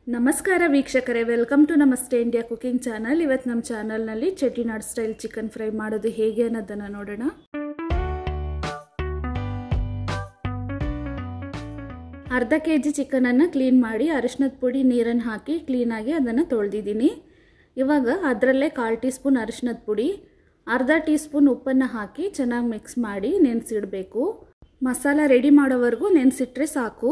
ನಮಸ್ಕಾರ ವೀಕ್ಷಕರೇ welcome to Namaste India cooking channel ಇವತ್ತು ನಮ್ಮ ಚಾನಲ್ನಲ್ಲಿ ಚೆಟ್ಟಿನಾಡ್ ಸ್ಟೈಲ್ ಚಿಕನ್ ಫ್ರೈ ಮಾಡೋದು ಹೇಗೆ ಅನ್ನೋದನ್ನು ನೋಡೋಣ ಅರ್ಧ ಕೆ ಜಿ ಚಿಕನನ್ನು ಕ್ಲೀನ್ ಮಾಡಿ ಅರಿಶಿನದ ಪುಡಿ ನೀರನ್ನು ಹಾಕಿ ಕ್ಲೀನಾಗಿ ಅದನ್ನು ತೊಳೆದಿದ್ದೀನಿ ಇವಾಗ ಅದರಲ್ಲೇ ಕಾಲು ಟೀ ಸ್ಪೂನ್ ಅರಿಶಿನದ ಪುಡಿ ಅರ್ಧ ಟೀ ಸ್ಪೂನ್ ಉಪ್ಪನ್ನು ಹಾಕಿ ಚೆನ್ನಾಗಿ ಮಿಕ್ಸ್ ಮಾಡಿ ನೆನೆಸಿಡಬೇಕು ಮಸಾಲ ರೆಡಿ ಮಾಡೋವರೆಗೂ ನೆನೆಸಿಟ್ರೆ ಸಾಕು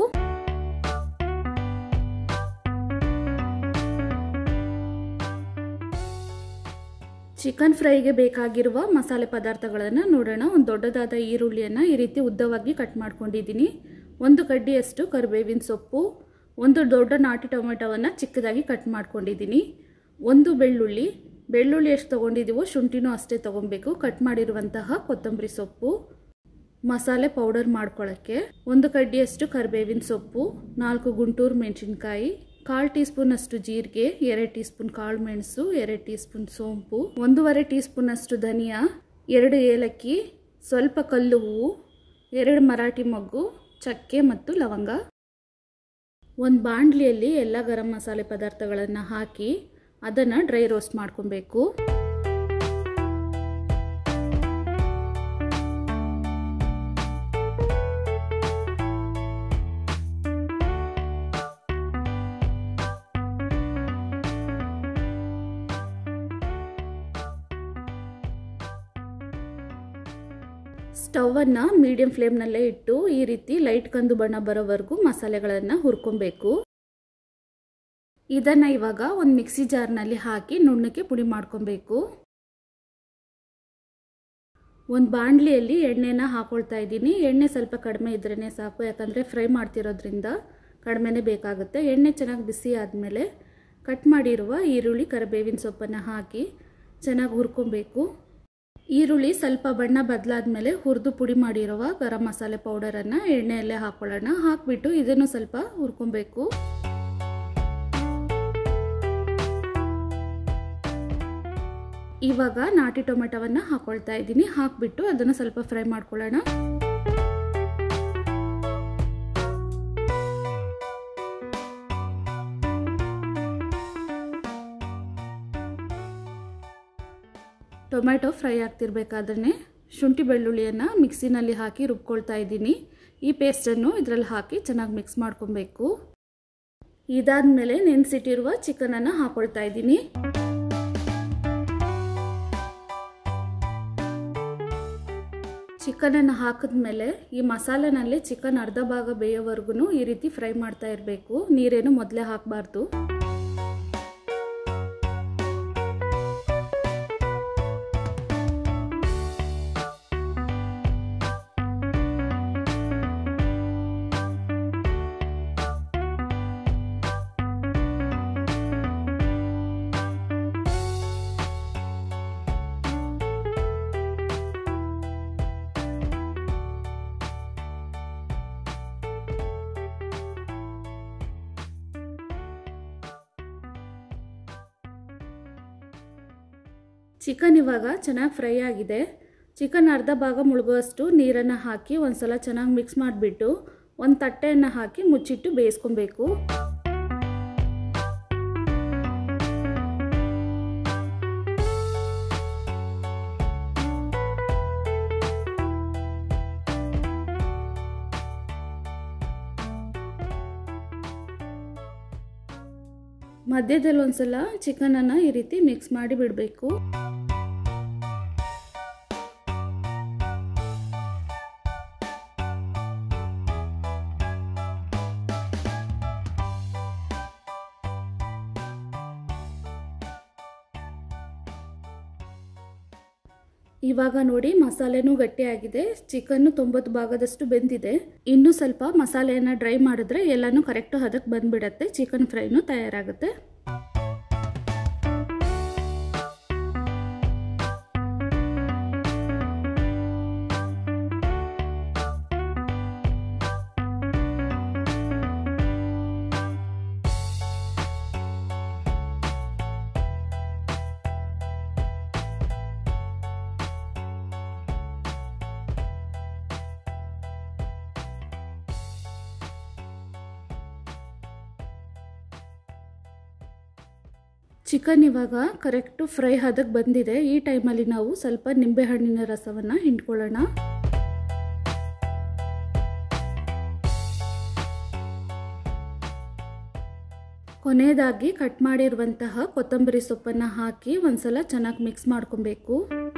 ಚಿಕನ್ ಫ್ರೈಗೆ ಬೇಕಾಗಿರುವ ಮಸಾಲೆ ಪದಾರ್ಥಗಳನ್ನು ನೋಡೋಣ ಒಂದು ದೊಡ್ಡದಾದ ಈರುಳ್ಳಿಯನ್ನು ಈ ರೀತಿ ಉದ್ದವಾಗಿ ಕಟ್ ಮಾಡ್ಕೊಂಡಿದ್ದೀನಿ ಒಂದು ಕಡ್ಡಿಯಷ್ಟು ಕರಿಬೇವಿನ ಸೊಪ್ಪು ಒಂದು ದೊಡ್ಡ ನಾಟಿ ಟೊಮೆಟೊವನ್ನು ಚಿಕ್ಕದಾಗಿ ಕಟ್ ಮಾಡ್ಕೊಂಡಿದ್ದೀನಿ ಒಂದು ಬೆಳ್ಳುಳ್ಳಿ ಬೆಳ್ಳುಳ್ಳಿ ಎಷ್ಟು ತೊಗೊಂಡಿದ್ದೀವೋ ಶುಂಠಿನೂ ಅಷ್ಟೇ ತೊಗೊಬೇಕು ಕಟ್ ಮಾಡಿರುವಂತಹ ಕೊತ್ತಂಬರಿ ಸೊಪ್ಪು ಮಸಾಲೆ ಪೌಡರ್ ಮಾಡ್ಕೊಳ್ಳೋಕ್ಕೆ ಒಂದು ಕಡ್ಡಿಯಷ್ಟು ಕರಿಬೇವಿನ ಸೊಪ್ಪು ನಾಲ್ಕು ಗುಂಟೂರು ಮೆಣಸಿನ್ಕಾಯಿ ಕಾಲು ಟೀ ಸ್ಪೂನ್ ಅಷ್ಟು ಜೀರಿಗೆ ಎರಡು ಟೀ ಸ್ಪೂನ್ ಕಾಳು ಮೆಣಸು ಎರಡು ಟೀ ಸ್ಪೂನ್ ಸೋಂಪು ಒಂದೂವರೆ ಟೀ ಸ್ಪೂನ್ ಅಷ್ಟು ಧನಿಯಾ ಎರಡು ಏಲಕ್ಕಿ ಸ್ವಲ್ಪ ಕಲ್ಲು ಹೂವು ಎರಡು ಮರಾಠಿ ಮೊಗ್ಗು ಚಕ್ಕೆ ಮತ್ತು ಲವಂಗ ಒಂದು ಬಾಣಲಿಯಲ್ಲಿ ಎಲ್ಲ ಗರಂ ಮಸಾಲೆ ಪದಾರ್ಥಗಳನ್ನು ಹಾಕಿ ಅದನ್ನು ಡ್ರೈ ರೋಸ್ಟ್ ಮಾಡ್ಕೊಬೇಕು ಸ್ಟವನ್ನು ಮೀಡಿಯಂ ಫ್ಲೇಮ್ನಲ್ಲೇ ಇಟ್ಟು ಈ ರೀತಿ ಲೈಟ್ ಕಂದು ಬಣ್ಣ ಬರೋವರೆಗೂ ಮಸಾಲೆಗಳನ್ನು ಹುರ್ಕೊಬೇಕು ಇದನ್ನು ಇವಾಗ ಒಂದು ಮಿಕ್ಸಿ ಜಾರ್ನಲ್ಲಿ ಹಾಕಿ ನುಣ್ಣಕ್ಕೆ ಪುಡಿ ಮಾಡ್ಕೊಬೇಕು ಒಂದು ಬಾಣಲಿಯಲ್ಲಿ ಎಣ್ಣೆನ ಹಾಕೊಳ್ತಾ ಇದ್ದೀನಿ ಎಣ್ಣೆ ಸ್ವಲ್ಪ ಕಡಿಮೆ ಇದ್ರೇ ಸಾಕು ಯಾಕಂದರೆ ಫ್ರೈ ಮಾಡ್ತಿರೋದ್ರಿಂದ ಕಡಿಮೆನೇ ಬೇಕಾಗುತ್ತೆ ಎಣ್ಣೆ ಚೆನ್ನಾಗಿ ಬಿಸಿ ಆದಮೇಲೆ ಕಟ್ ಮಾಡಿರುವ ಈರುಳ್ಳಿ ಕರಿಬೇವಿನ ಸೊಪ್ಪನ್ನು ಹಾಕಿ ಚೆನ್ನಾಗಿ ಹುರ್ಕೊಬೇಕು ಈರುಳ್ಳಿ ಸ್ವಲ್ಪ ಬಣ್ಣ ಬದಲಾದ್ಮೇಲೆ ಹುರಿದು ಪುಡಿ ಮಾಡಿರುವ ಗರಂ ಮಸಾಲೆ ಪೌಡರನ್ನು ಎಣ್ಣೆಯಲ್ಲೇ ಹಾಕೊಳ್ಳೋಣ ಹಾಕಿಬಿಟ್ಟು ಇದನ್ನು ಸ್ವಲ್ಪ ಹುರ್ಕೊಬೇಕು ಇವಾಗ ನಾಟಿ ಟೊಮೆಟೊವನ್ನು ಹಾಕೊಳ್ತಾ ಇದ್ದೀನಿ ಹಾಕಿಬಿಟ್ಟು ಅದನ್ನು ಸ್ವಲ್ಪ ಫ್ರೈ ಮಾಡ್ಕೊಳ್ಳೋಣ ಟೊಮೆಟೊ ಫ್ರೈ ಆಗ್ತಿರ್ಬೇಕಾದ್ರೆ ಶುಂಠಿ ಬೆಳ್ಳುಳ್ಳಿಯನ್ನು ಮಿಕ್ಸಿನಲ್ಲಿ ಹಾಕಿ ರುಬ್ಕೊಳ್ತಾ ಇದ್ದೀನಿ ಈ ಪೇಸ್ಟನ್ನು ಇದರಲ್ಲಿ ಹಾಕಿ ಚೆನ್ನಾಗಿ ಮಿಕ್ಸ್ ಮಾಡ್ಕೊಬೇಕು ಇದಾದಮೇಲೆ ನೆನೆಸಿಟ್ಟಿರುವ ಚಿಕನನ್ನು ಹಾಕೊಳ್ತಾ ಇದ್ದೀನಿ ಚಿಕನನ್ನು ಹಾಕಿದ್ಮೇಲೆ ಈ ಮಸಾಲೆನಲ್ಲಿ ಚಿಕನ್ ಅರ್ಧ ಭಾಗ ಬೇಯೋವರೆಗೂ ಈ ರೀತಿ ಫ್ರೈ ಮಾಡ್ತಾ ಇರಬೇಕು ನೀರೇನು ಮೊದಲೇ ಹಾಕಬಾರ್ದು ಚಿಕನ್ ಇವಾಗ ಚೆನ್ನಾಗಿ ಫ್ರೈ ಆಗಿದೆ ಚಿಕನ್ ಅರ್ಧ ಭಾಗ ಮುಳುಗುವಷ್ಟು ನೀರನ್ನು ಹಾಕಿ ಒಂದು ಸಲ ಚೆನ್ನಾಗಿ ಮಿಕ್ಸ್ ಮಾಡಿಬಿಟ್ಟು ಒಂದು ತಟ್ಟೆಯನ್ನು ಹಾಕಿ ಮುಚ್ಚಿಟ್ಟು ಬೇಯಿಸ್ಕೊಬೇಕು ಮಧ್ಯದಲ್ಲಿ ಒಂದ್ಸಲ ಚಿಕನನ್ನು ಈ ರೀತಿ ಮಿಕ್ಸ್ ಮಾಡಿ ಬಿಡಬೇಕು ಇವಾಗ ನೋಡಿ ಮಸಾಲೆನೂ ಗಟ್ಟಿಯಾಗಿದೆ ಚಿಕನ್ನು ತೊಂಬತ್ತು ಭಾಗದಷ್ಟು ಬೆಂದಿದೆ ಇನ್ನೂ ಸ್ವಲ್ಪ ಮಸಾಲೆಯನ್ನು ಡ್ರೈ ಮಾಡಿದ್ರೆ ಎಲ್ಲನೂ ಕರೆಕ್ಟು ಹದಕ್ಕೆ ಬಂದ್ಬಿಡತ್ತೆ ಚಿಕನ್ ಫ್ರೈನು ತಯಾರಾಗುತ್ತೆ ಚಿಕನ್ ಇವಾಗ ಕರೆಕ್ಟು ಫ್ರೈ ಹದಕ್ಕೆ ಬಂದಿದೆ ಈ ಟೈಮಲ್ಲಿ ನಾವು ಸ್ವಲ್ಪ ನಿಂಬೆಹಣ್ಣಿನ ರಸವನ್ನು ಹಿಂಡ್ಕೊಳ್ಳೋಣ ಕೊನೆಯದಾಗಿ ಕಟ್ ಮಾಡಿರುವಂತಹ ಕೊತ್ತಂಬರಿ ಸೊಪ್ಪನ್ನು ಹಾಕಿ ಒಂದ್ಸಲ ಚೆನ್ನಾಗಿ ಮಿಕ್ಸ್ ಮಾಡ್ಕೊಬೇಕು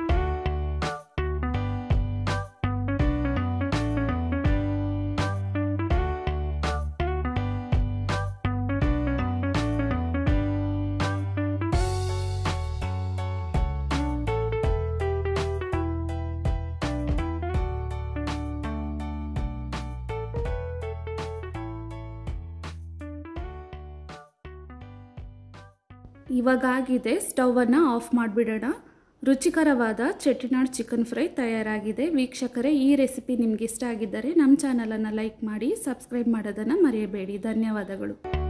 ಇವಾಗ ಆಗಿದೆ ಸ್ಟವನ್ನು ಆಫ್ ಮಾಡಿಬಿಡೋಣ ರುಚಿಕರವಾದ ಚೆಟ್ಟಿನಾಡ್ ಚಿಕನ್ ಫ್ರೈ ತಯಾರಾಗಿದೆ ವೀಕ್ಷಕರೇ ಈ ರೆಸಿಪಿ ನಿಮ್ಗೆ ಇಷ್ಟ ಆಗಿದ್ದರೆ ನಮ್ಮ ಚಾನಲನ್ನು ಲೈಕ್ ಮಾಡಿ ಸಬ್ಸ್ಕ್ರೈಬ್ ಮಾಡೋದನ್ನು ಮರೆಯಬೇಡಿ ಧನ್ಯವಾದಗಳು